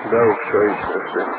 جاوب شوية أسئلة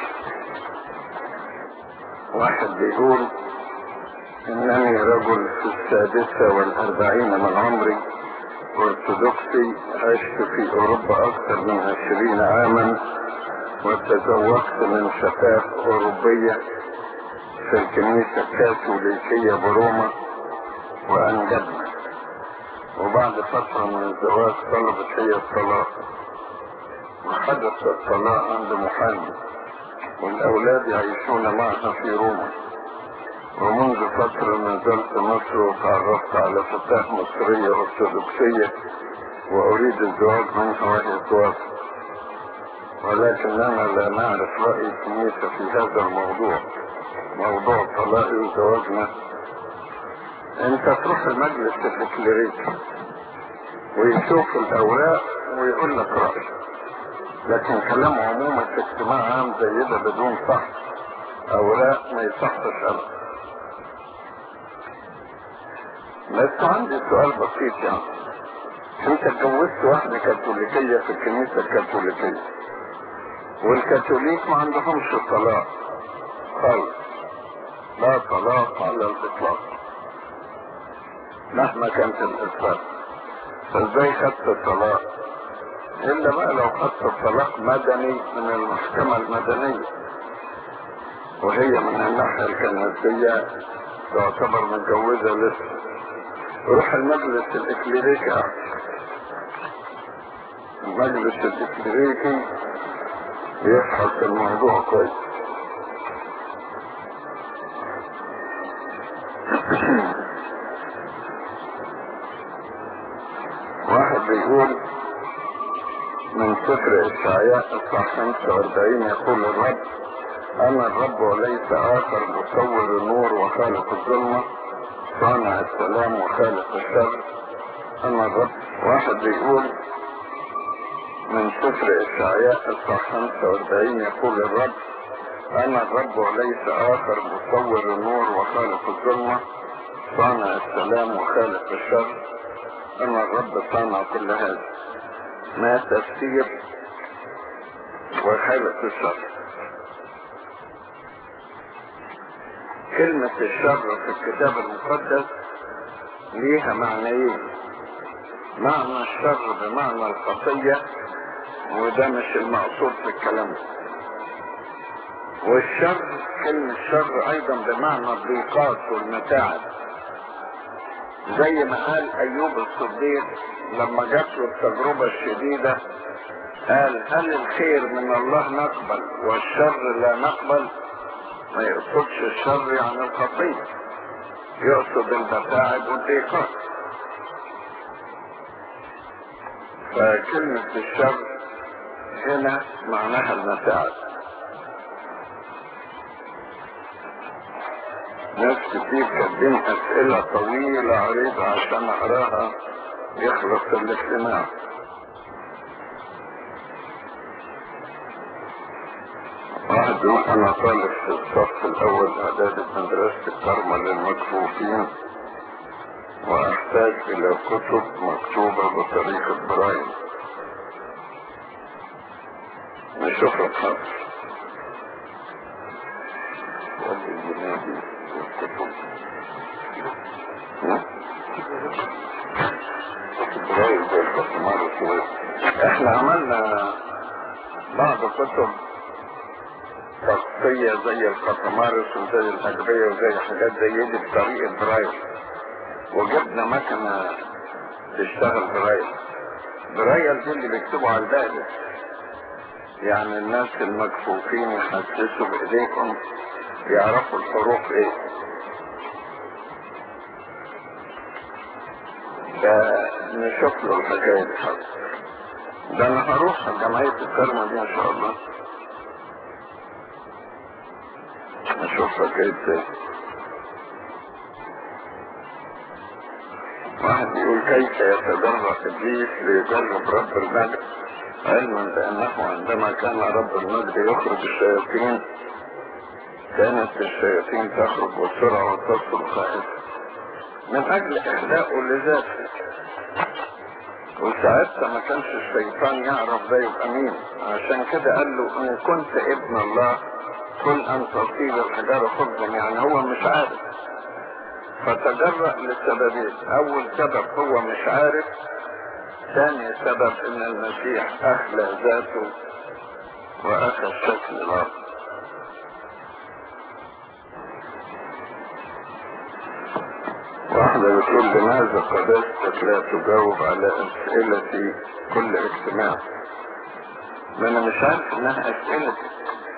واحد بيقول إنني رجل في السادسة والأربعين من عمري أرثوذكسي عشت في أوروبا أكثر من عشرين عاما وتزوجت من فتاة أوروبية في الكنيسة الكاثوليكية بروما وأنجبنا وبعد فترة من الزواج طلبت هي الطلاق وحدث الطلاق عند محامي والأولاد يعيشون معها في روما ومنذ فترة نزلت مصر وتعرفت على فتاة مصرية أرثوذكسية وأريد الزواج منها وهي توافق ولكننا لا نعرف رأي الكنيسة في هذا الموضوع موضوع طلاقي وزواجنا انت تروح المجلس الإكليريكي ويشوف الأوراق ويقول لك رأيه لكن كلام عموما في اجتماع عام زي ده بدون صح أوراق ما يصحش أبدا بس عندي سؤال بسيط يعني انت اتجوزت واحدة كاثوليكية في الكنيسة الكاثوليكية والكاثوليك ما عندهمش طلاق خالص لا طلاق على الاطلاق مهما كانت الاسباب فازاي خدت الطلاق الا بقى لو خدت الطلاق مدني من المحكمة المدنية وهي من الناحية الكنسية تعتبر متجوزة لسه روح المجلس الإكليريكي المجلس الإكليريكي يفحص الموضوع كويس واحد بيقول من سفر إشعياء الصح 45 يقول الرب أنا الرب وليس آخر مصور النور وخالق الظلمة صانع السلام وخالق الشر أنا الرب واحد بيقول من سفر إشعياء الصح 45 يقول الرب أنا الرب وليس آخر مصور النور وخالق الظلمة صانع السلام وخالق الشر أنا الرب صانع كل هذا ما تفسير وخالق الشر كلمة الشر في الكتاب المقدس ليها معنيين معنى الشر بمعنى الخطية وده مش المقصود في الكلام ده والشر كلمة شر ايضا بمعنى الضيقات والمتاعب زي ما قال ايوب الصديق لما جات له التجربة الشديدة قال هل الخير من الله نقبل والشر لا نقبل ما يقصدش الشر يعني الخطية يقصد المتاعب والضيقات فكلمة الشر هنا معناها المتاعب ناس كتير كاتبين أسئلة طويلة عريضة عشان أقراها يخلص الاجتماع واحد يقول أنا طالب في الصف الأول إعدادي مدرسة الكرمة للمكفوفين وأحتاج إلى كتب مكتوبة بطريقة برايل نشوفها بحث ودي الجنابي والكتب برايل زي الكتمار السويس احنا عملنا بعض كتب شخصية زي القطمارس وزي الأجبية وزي حاجات زي دي بطريقة برايل وجبنا مكنة تشتغل برايل برايل دي اللي بيكتبوا على الباب يعني الناس المكفوفين يحسسوا بإيديكم يعرفوا الحروف ايه فنشوف له الحكاية دي حاضر ده انا هروح جمعية الكرمة دي ان شاء الله نشوفها كيف واحد يقول كيف يتدرب ابليس ليجرب رب المجد علما بانه عندما كان رب المجد يخرج الشياطين كانت الشياطين تخرج بسرعة وتصل خائفة من اجل اهدائه لذاته وساعتها ما كانش الشيطان يعرف ده يبقى مين عشان كده قال له ان كنت ابن الله كل ان تصير الحجارة خبزا يعني هو مش عارف فتجرأ لسببين اول سبب هو مش عارف ثاني سبب ان المسيح اخلى ذاته واخذ شكل الارض واحدة بتقول لماذا قداستك لا تجاوب على اسئلتي كل اجتماع ما انا مش عارف انها اسئلتك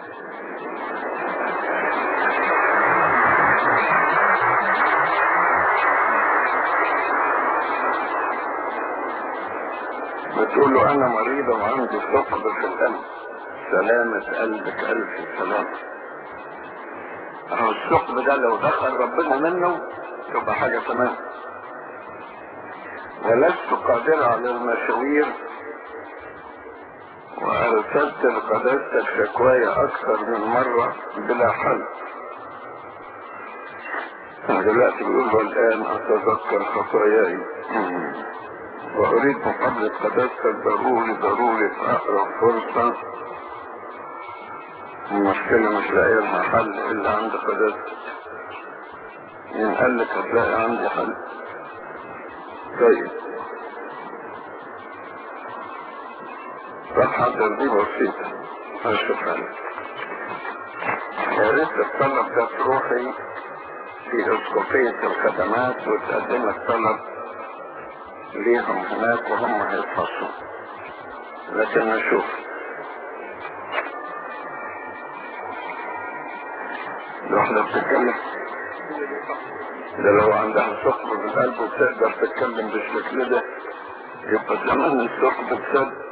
بتقول له انا مريضة وعندي ثقب في القلب سلامة قلبك الف سلامة اهو الثقب ده لو دخل ربنا منه تبقى حاجة تمام ولست قادرة على المشاوير وارسلت لقداستك شكوايا اكثر من مرة بلا حل دلوقتي بيقول له الان اتذكر خطاياي واريد مقابلة قداستك ضروري ضروري في اقرب فرصة المشكلة مش لاقي لها حل الا عند قداستك مين قال لك هتلاقي عندي حل طيب صفحة دي بسيطة هشوف حالك يا ريت الطلب ده تروحي في اسقفية الخدمات وتقدم لك طلب ليهم هناك وهم هيفحصوا لكن نشوف الواحدة بتتكلم ده لو عندها ثقب في القلب وتقدر تتكلم بالشكل ده يبقى زمان الثقب اتسد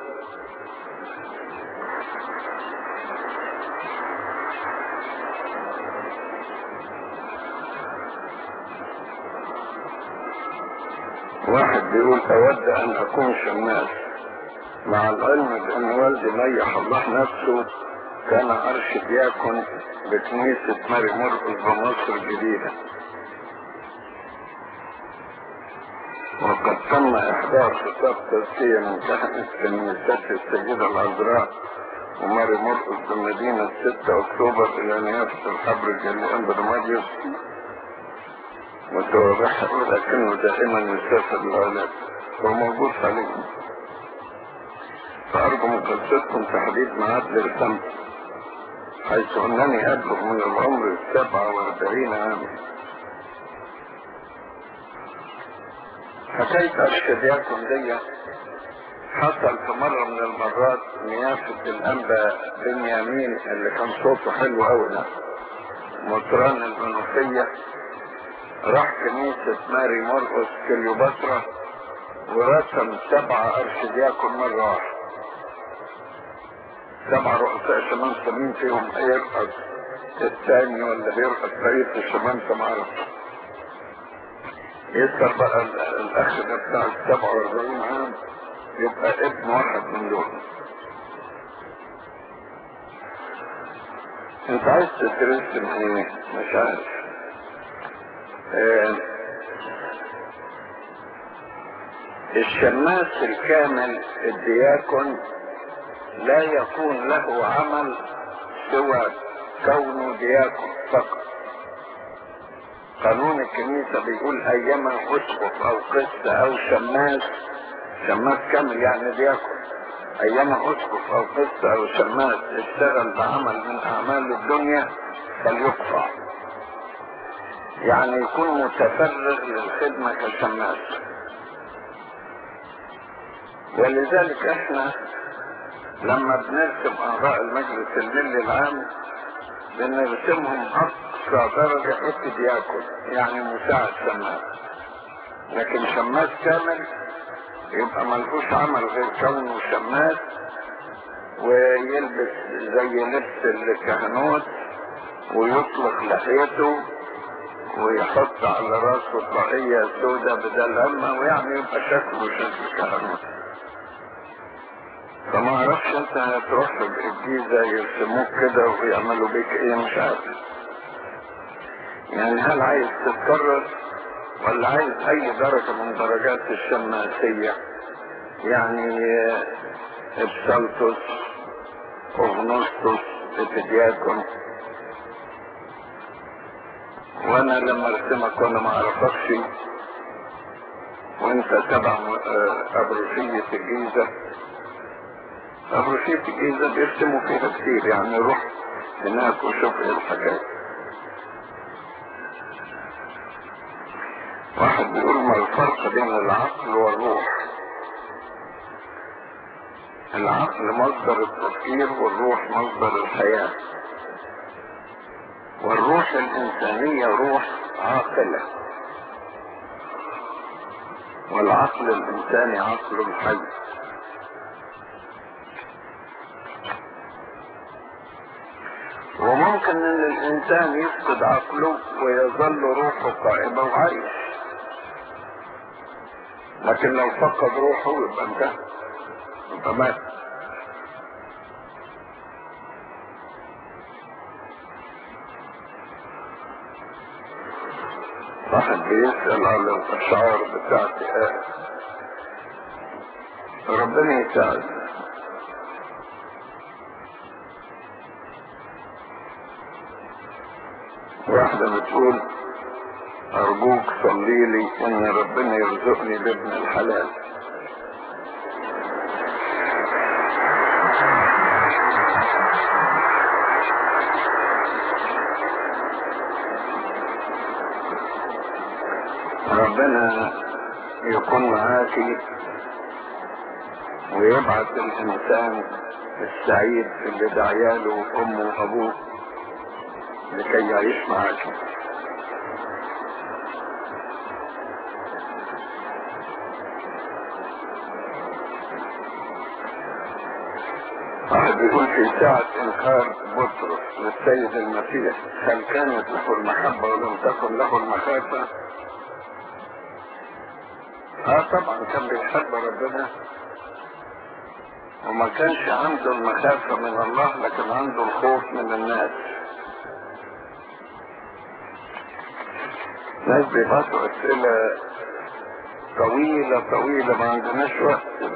واحد بيقول اود ان اكون شماس مع العلم بان والدي ميح الله نفسه كان ارشدياكون بكنيسة ماري مرقس بمصر الجديدة وقد تم احضار خطاب تزكية من كهنة كنيسة السيدة العذراء وماري مرقس بمدينة 6 اكتوبر الى نيافة الحبر الجليل برماديوس وتوضح ولكنه دائما يسافر العلاج هو موجود حاليا فأرجو من قصتكم تحديد ميعاد للسمت حيث أنني أبلغ من العمر السبعة وأربعين عاما حكاية أرشدياكم دي حصل في مرة من المرات نيافة الأنبا بنيامين اللي كان صوته حلو أوي ده مطران المنوفية راح كنيسة ماري مرقس كليوباترا ورسم سبعة أرشدياكون مرة واحدة سبعة رؤساء شمامسة مين فيهم هيرقص الثاني ولا هيرقص رئيس الشمامسة معرفش يسر بقى الأخ ده بتاع السبعة وأربعين عام يبقى ابن واحد من دول انت عايز تترسم ايه مش عارف الشماس الكامل الدياكون لا يكون له عمل سوى كونه دياكون فقط قانون الكنيسة بيقول ايما اسقف او قس او شماس شماس كامل يعني دياكون ايما اسقف او قس او شماس اشتغل بعمل من اعمال الدنيا فليقطع يعني يكون متفرغ للخدمة كشماس ولذلك احنا لما بنرسم اعضاء المجلس الملي العام بنرسمهم اقصى درجة حتى دياكون يعني مساعد شماس لكن شماس كامل يبقى ملهوش عمل غير كونه شماس ويلبس زي لبس الكهنوت ويطلق لحيته ويحط على راسه طاقية سوداء بدل همه ويعني يبقى شكله شكل كهنوت فما اعرفش انت هتروح الجيزة يرسموك كده ويعملوا بيك ايه مش عارف يعني هل عايز تتكرر ولا عايز اي درجة من درجات الشماسية يعني ابسلطس اغنسطس ابدياكون وانا لما ارسمك وانا ما اعرفكش وانت تبع ابروشية الجيزة ابروشية الجيزة بيرسموا فيها كتير يعني روح هناك وشوف ايه الحاجات واحد بيقول ما الفرق بين العقل والروح العقل مصدر التفكير والروح مصدر الحياة والروح الإنسانية روح عاقلة والعقل الإنساني عقل الحي وممكن ان الانسان يفقد عقله ويظل روحه قائمة وعايش لكن لو فقد روحه يبقى انتهى يبقى مات واحد بيسأل على الأشعار بتاعتي آه. ربنا يساعد واحدة بتقول أرجوك صلي لي إن ربنا يرزقني بابن الحلال ربنا يكون معاكي ويبعث الإنسان السعيد اللي دعياله أمه وأبوه لكي يعيش معاكي واحد بيقول في ساعة إنكار بطرس للسيد المسيح هل كانت له المحبة ولم تكن له المخافة؟ اه طبعا كان بيحب ربنا وما كانش عنده المخافة من الله لكن عنده الخوف من الناس ناس بيبعتوا أسئلة طويلة طويلة ما عندناش وقت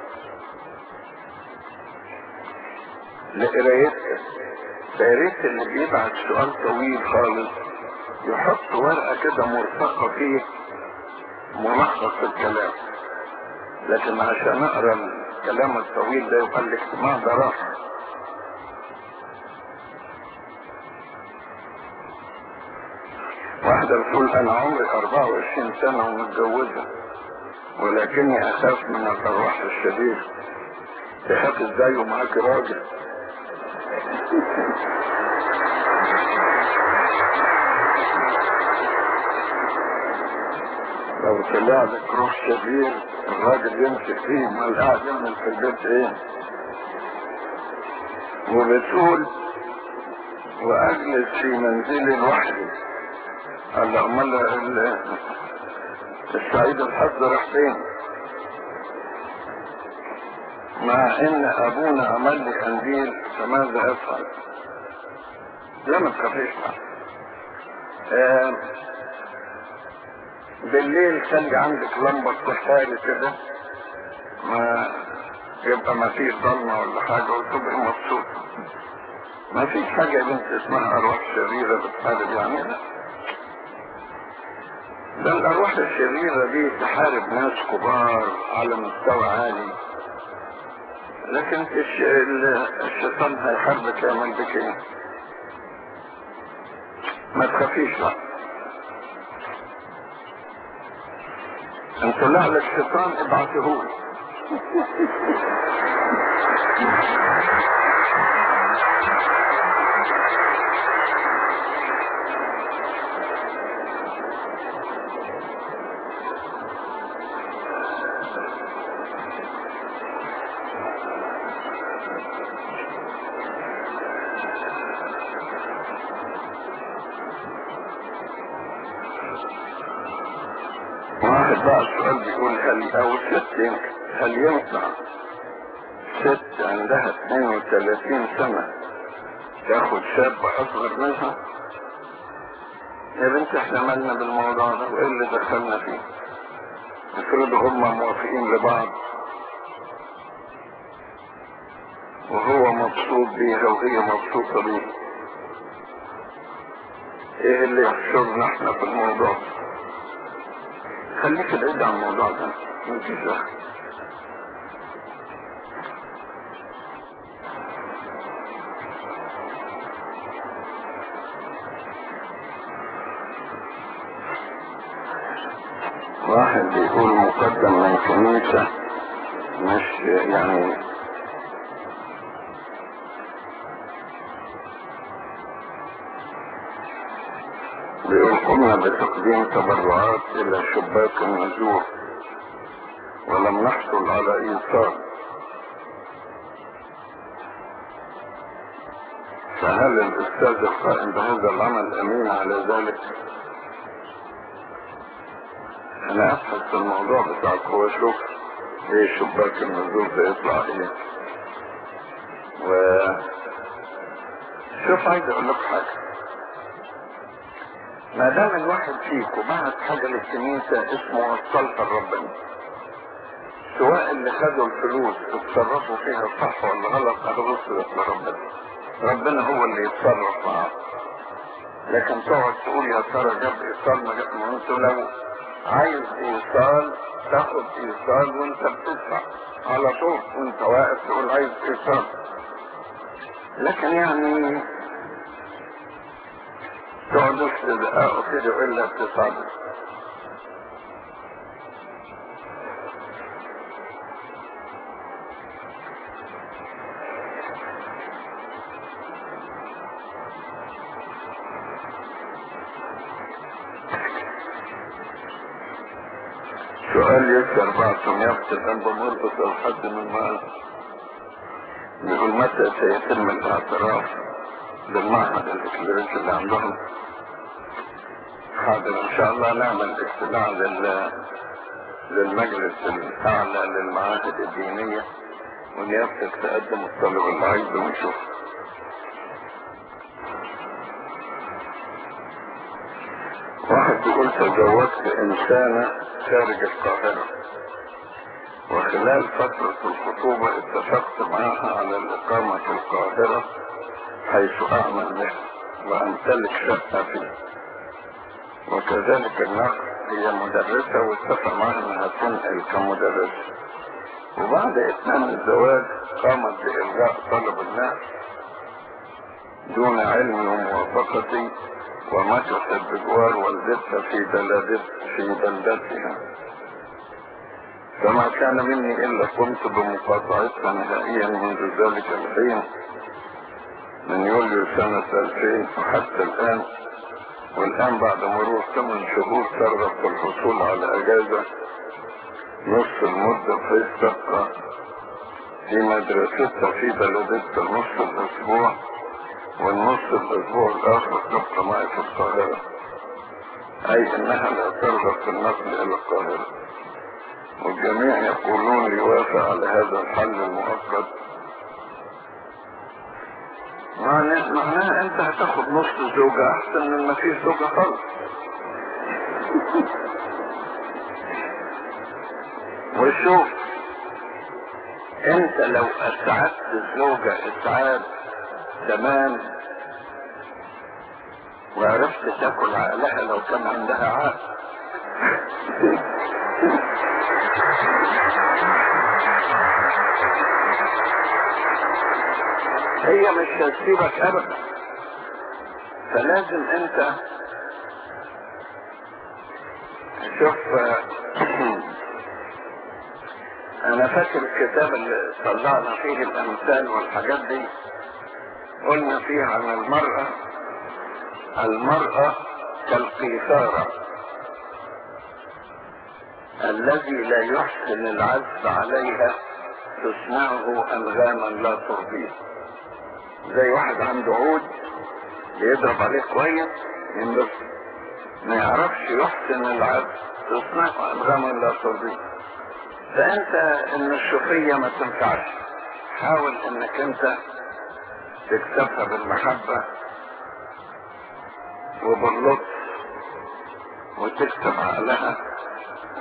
لقرايتها فياريت اللي بيبعت سؤال طويل خالص يحط ورقة كده مرفقة فيه ملخص الكلام لكن عشان اقرا الكلام الطويل ده يبقى الاجتماع ده راحة واحدة بتقول انا عمري 24 سنة ومتجوزة ولكني اخاف من الارواح الشديدة تخاف ازاي ومعاك راجل لو طلع لك روح شرير الراجل يمسك فيه ما قاعد يعمل في البيت ايه وبتقول واجلس في منزلي لوحدي قال له امال ال- السعيد الحظ راح فين مع ان ابونا عمل لي قنديل فماذا افعل لا ما تخافيش آه بالليل خلي عندك لمبة تحتاج كده ما يبقى ما فيش ضلمة ولا حاجة وتبقى مبسوط ما فيش حاجة يا بنت اسمها أرواح شريرة بتحارب يعني لا ده الأرواح الشريرة دي تحارب ناس كبار على مستوى عالي لكن الش... ال- الشيطان هيحاربك يعمل بك ايه ما تخافيش لا ان طلع لك شيطان ابعتهولي واحد بقى السؤال بيقول هل او ست يمكن هل ينفع ست عندها 32 سنة تاخد شاب اصغر منها يا بنت احنا مالنا بالموضوع ده وايه اللي دخلنا فيه افرض هم موافقين لبعض مبسوط بيها وهي مبسوطة بيه ايه اللي يحشرنا احنا في الموضوع خليك بعيد عن الموضوع ده مفيش داعي واحد بيقول مقدم من كنيسة مش يعني بيقول قمنا بتقديم تبرعات إلى شباك النزور ولم نحصل على إيصال فهل الأستاذ القائم بهذا العمل أمين على ذلك؟ انا ابحث في الموضوع بتاعك هو شوف ايه شباك النزول ده يطلع ايه و شوف عايز اقول لك حاجة ما دام الواحد فيكم بعت حاجة للكنيسة اسمه وصلت لربنا سواء اللي خدوا الفلوس اتصرفوا فيها صح ولا غلط هذا وصلت لربنا ربنا هو اللي يتصرف معاه لكن تقعد تقول يا ترى جاب ايصال ما جاب ما انت لو عايز ايصال تاخد ايصال وانت بتدفع على طول وانت واقف تقول عايز ايصال لكن يعني تقعدوش تدققوا كده الا بتصادف سؤال يسأل بعضهم يقتل أنت مربط أو حد من معه يقول متى سيتم الاعتراف بالمعهد الإكليريكي اللي عندهم حاضر إن شاء الله نعمل اجتماع لل للمجلس الأعلى للمعاهد الدينية ونيابتك تقدم الطلب اللي عايزه ونشوف واحد بيقول تزوجت إنسانة خارج القاهرة وخلال فترة الخطوبة اتفقت معها على الإقامة في القاهرة حيث أعمل به وأمتلك شقة فيه وكذلك النقل هي مدرسة واتفق معها انها تنقل كمدرسة وبعد اتمام الزواج قامت بإلغاء طلب النقل دون علمي وموافقتي ومكثت بجوار والدتها في بلدت في بلدتها فما كان مني إلا قمت بمقاطعتها نهائيا منذ ذلك الحين من يوليو سنة 2000 وحتى الآن والآن بعد مرور ثمان شهور ترغب في الحصول على أجازة نصف المدة بحيث تبقى في مدرستها في بلدتها نصف الأسبوع والنصف الأسبوع الآخر تبقى معي في القاهرة أي أنها لا ترغب في النقل إلى القاهرة والجميع يقولون ليوافق على هذا الحل المؤقت معناه معناها انت هتاخد نص زوجة احسن من ما فيش زوجة خالص وشوف انت لو اسعدت الزوجة اسعاد تمام وعرفت تاكل عقلها لو كان عندها عقل هي مش هتسيبك ابدا فلازم انت شوف انا فاكر الكتاب اللي طلعنا فيه الامثال والحاجات دي قلنا فيه عن المرأة المرأة كالقيثارة الذي لا يحسن العزف عليها تصنعه انغاما لا ترضيه زي واحد عنده عود بيضرب عليه كويس ينبسط ما يعرفش يحسن العزف تصنعه انغاما لا ترضيه فانت ان الشوفية ما تنفعش حاول انك انت تكسبها بالمحبة وباللطف وتكسب عقلها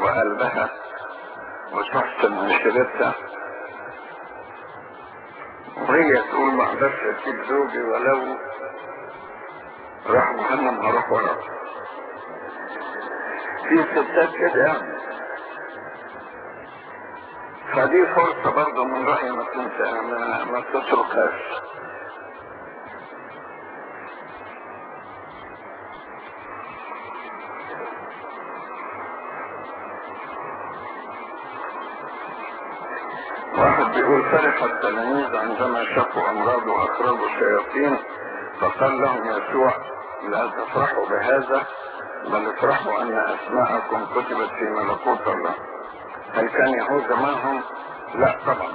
وقلبها وتحسن عشرتها وهي تقول ما اقدرش اسيب زوجي ولو راح جهنم هروح وراه في ستات كده يعني فدي فرصة برضه من رأيي ما تنسى ما, ما تتركهاش واحد بيقول فرح التلاميذ عندما شافوا امراض واخرجوا الشياطين فقال لهم يسوع لا تفرحوا بهذا بل افرحوا ان اسماءكم كتبت في ملكوت الله هل كان يهوذا معهم لا طبعا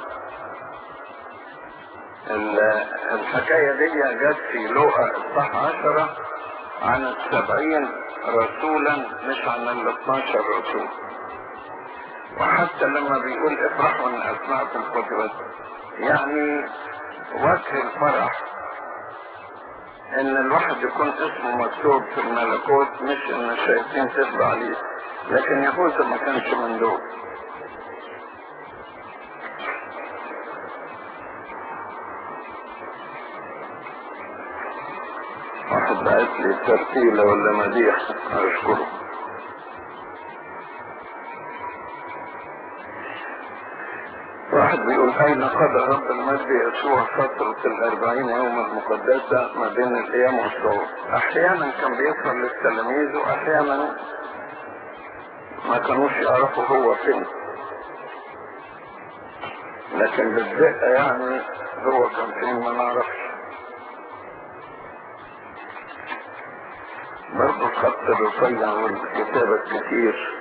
الحكاية دي جت في لوقا اصحاح عشرة عن السبعين رسولا مش عن ال 12 رسول وحتى لما بيقول افرحوا ان اسماءكم كتبت يعني وجه الفرح ان الواحد يكون اسمه مكتوب في الملكوت مش ان الشياطين تتبع عليه لكن يهوذا ما كانش من دول واحد بعت لي ترتيلة ولا مديح اشكره واحد بيقول اين قضى رب المجد يسوع فترة الاربعين يوم المقدسة ما بين القيام والصوم احيانا كان بيظهر للتلاميذ واحيانا ما كانوش يعرفوا هو فين لكن بالدقة يعني هو كان فين ما نعرفش برضه الخط الرفيع والكتابة كتير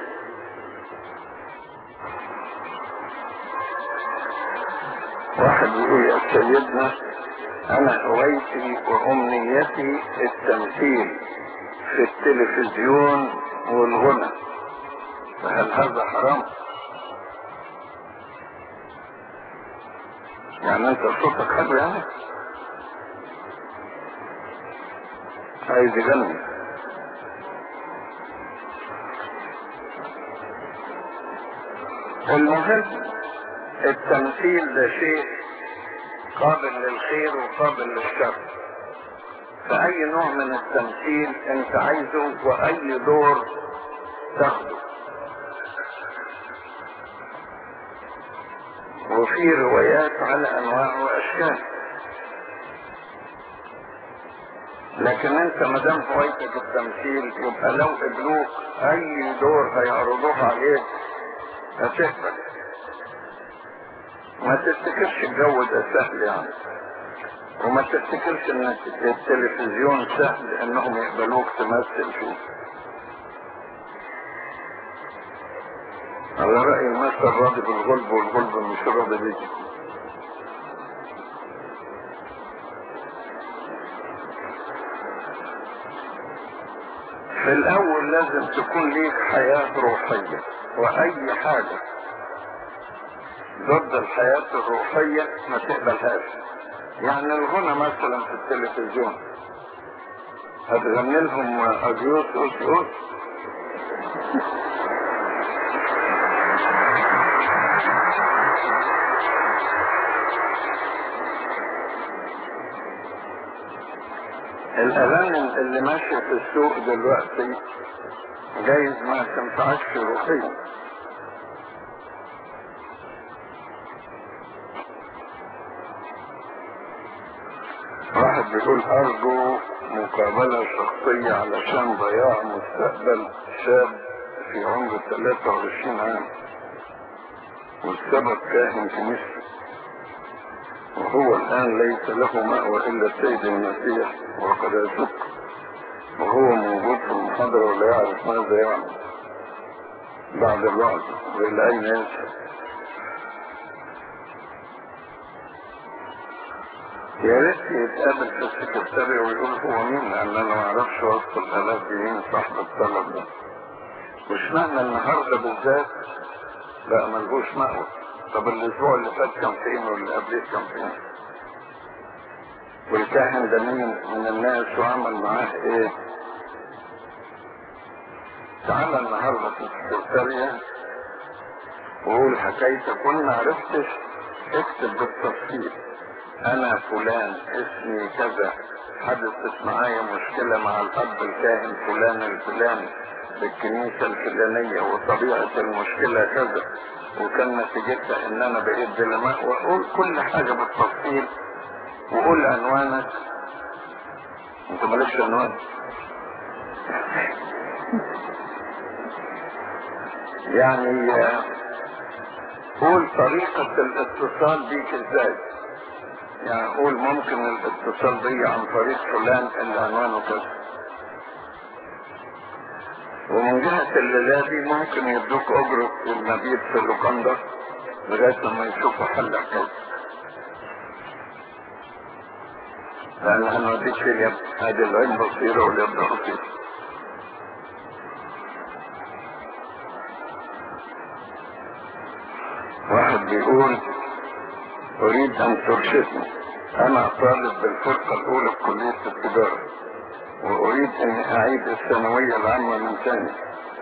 واحد يقول يا سيدنا انا هوايتي وامنيتي التمثيل في التلفزيون والغنى فهل هذا حرام يعني انت صوتك حلو يعني عايز يغني المهم التمثيل ده شيء قابل للخير وقابل للشر فأي نوع من التمثيل انت عايزه وأي دور تاخده وفي روايات على أنواع وأشكال لكن انت مدام هوايتك التمثيل يبقى لو قبلوك اي دور هيعرضوه عليك هتقبل ما تفتكرش الجو ده سهل يعني وما تفتكرش ان التلفزيون سهل انهم يقبلوك تمثل فيه على رأي المثل راضي بالغلب والغلب مش راضي بيه في الاول لازم تكون ليك حياة روحية واي حاجة ضد الحياة الروحية ما تقبلهاش يعني الغنى مثلا في التلفزيون هتغني لهم أجيوس أوس أوس الأغاني اللي ماشية في السوق دلوقتي جايز ما تنفعش روحيا واحد بيقول ارجو مقابلة شخصية علشان ضياع مستقبل شاب في عمر 23 عام والسبب كاهن في مصر وهو الان ليس له مأوى الا السيد المسيح وقد اشك وهو موجود في المحاضرة ولا يعرف ماذا يعمل بعد الوعد والى اين يذهب يا ريت يتقابل في السكرتارية ويقول هو مين لان انا ما اعرفش وسط الالاف دي مين صاحب الطلب ده مش معنى النهارده بالذات لا ملهوش مأوى طب الاسبوع اللي فات كان فين واللي قبليه كان فين والكاهن ده مين من الناس وعمل معاه ايه تعالى النهارده في السكرتارية وقول حكايتك وان ما عرفتش اكتب بالتفصيل انا فلان اسمي كذا حدثت معايا مشكلة مع الاب الكاهن فلان الفلاني بالكنيسة الفلانية وطبيعة المشكلة كذا وكان نتيجتها ان انا بقيت دلماء واقول كل حاجة بالتفصيل وقول عنوانك انت مالكش عنوان يعني قول طريقة الاتصال بيك ازاي يعني قول ممكن الاتصال بي عن طريق فلان اللي عنوانه كذا ومن جهة الليلة دي ممكن يدوك أجرة المبيت في اللوكاندا لغاية لما يشوفوا حل حكاية لأن هنوديك في اليد هذه العين بصيرة واليد بصيرة واحد بيقول أريد أن ترشدني أنا طالب بالفرقة الأولى في كلية التجارة وأريد أن أعيد الثانوية العامة من ثاني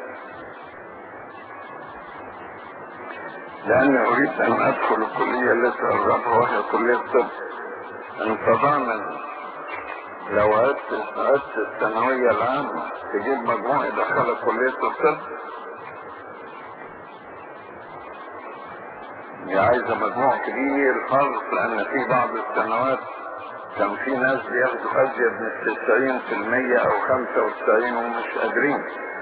لأني أريد أن أدخل الكلية التي أرغبها وهي كلية الطب أنت ضامن لو عدت عدت الثانوية العامة تجيب مجموع يدخلك كلية الطب دي عايزة مجموع كبير خالص لأن في بعض السنوات كان في ناس بياخدوا أزيد من التسعين في المية أو خمسة وتسعين ومش قادرين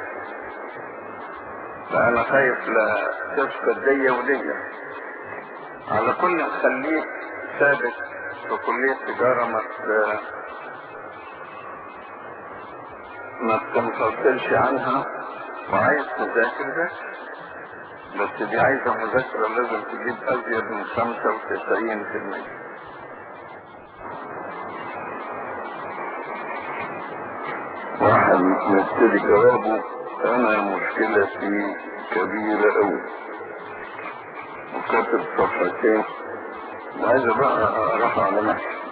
فأنا خايف لا تفقد دي ودي على كل خليك ثابت في كلية تجارة ما ما تنفصلش عنها وعايز تذاكر ذاكر بس دي عايزة مذاكرة لازم تجيب أزيد من خمسة وتسعين في المية واحد نبتدي جوابه أنا مشكلتي كبيرة أوي وكاتب صفحتين عايز بقى أروح على نفسي